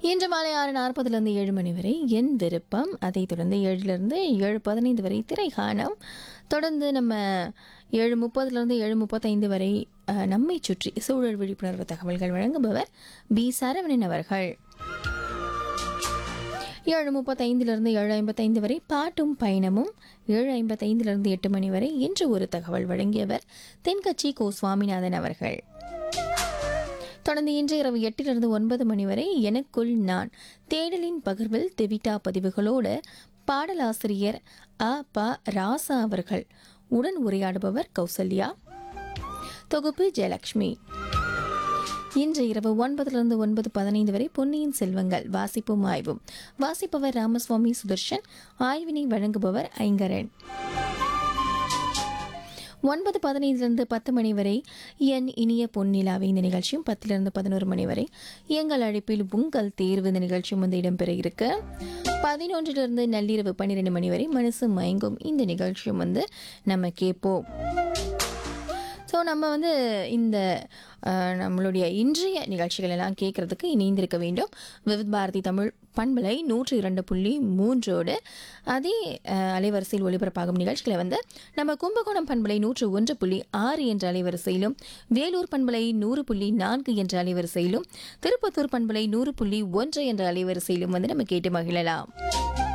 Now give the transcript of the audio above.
இன்று மாலை ஆறு நாற்பதுலேருந்து ஏழு மணி வரை என் விருப்பம் அதைத் தொடர்ந்து ஏழுலேருந்து ஏழு பதினைந்து வரை திரைகாணம் தொடர்ந்து நம்ம ஏழு முப்பதுலேருந்து ஏழு முப்பத்தைந்து வரை அஹ், நம்மை சுற்றி சூழல் விழிப்புணர்வு தகவல்கள் வழங்குபவர் பி சரவணன் அவர்கள் ஏழு முப்பத்தைந்திலிருந்து ஏழு ஐம்பத்தைந்து வரை பாட்டும் பயணமும் ஏழு ஐம்பத்தைந்திலிருந்து எட்டு மணி வரை இன்று ஒரு தகவல் வழங்கியவர் தென்கட்சி கோ சுவாமிநாதன் அவர்கள் தொடர்ந்து இன்று இரவு எட்டிலிருந்து ஒன்பது மணி வரை எனக்குள் நான் தேடலின் பகிர்வில் தெவிட்டா பதிவுகளோடு பாடலாசிரியர் அ ப ராசா அவர்கள் உடன் உரையாடுபவர் கௌசல்யா தொகுப்பு ஜெயலக்ஷ்மி இன்று இரவு ஒன்பதிலிருந்து ஒன்பது பதினைந்து வரை பொன்னியின் செல்வங்கள் வாசிப்பும் ஆய்வும் வாசிப்பவர் ராமசுவாமி சுதர்ஷன் ஆய்வினை வழங்குபவர் ஐங்கரன் ஒன்பது பதினைந்திலிருந்து பத்து மணி வரை என் இனிய பொன்னிலாவை இந்த நிகழ்ச்சியும் பத்திலிருந்து பதினோரு மணி வரை எங்கள் அழைப்பில் உங்கள் தேர்வு இந்த நிகழ்ச்சியும் வந்து இடம்பெற இருக்கு பதினொன்றிலிருந்து நள்ளிரவு பன்னிரெண்டு மணி வரை மனசு மயங்கும் இந்த நிகழ்ச்சியும் வந்து நம்ம கேட்போம் ஸோ நம்ம வந்து இந்த அஹ், நம்மளுடைய இன்றைய நிகழ்ச்சிகள் எல்லாம் கேட்குறதுக்கு இணைந்திருக்க வேண்டும் விவித் பாரதி தமிழ் பண்பலை நூற்று இரண்டு புள்ளி மூன்றோடு அதே அஹ், அலைவரிசையில் ஒளிபரப்பாகும் நிகழ்ச்சிகளை வந்து நம்ம கும்பகோணம் பண்பலை நூற்று ஒன்று புள்ளி ஆறு என்ற அலைவரிசையிலும் வேலூர் பண்பலை நூறு புள்ளி நான்கு என்ற அலைவரிசையிலும் திருப்பத்தூர் பண்பலை நூறு புள்ளி ஒன்று என்ற அலைவரிசையிலும் வந்து நம்ம கேட்டு மகிழலாம்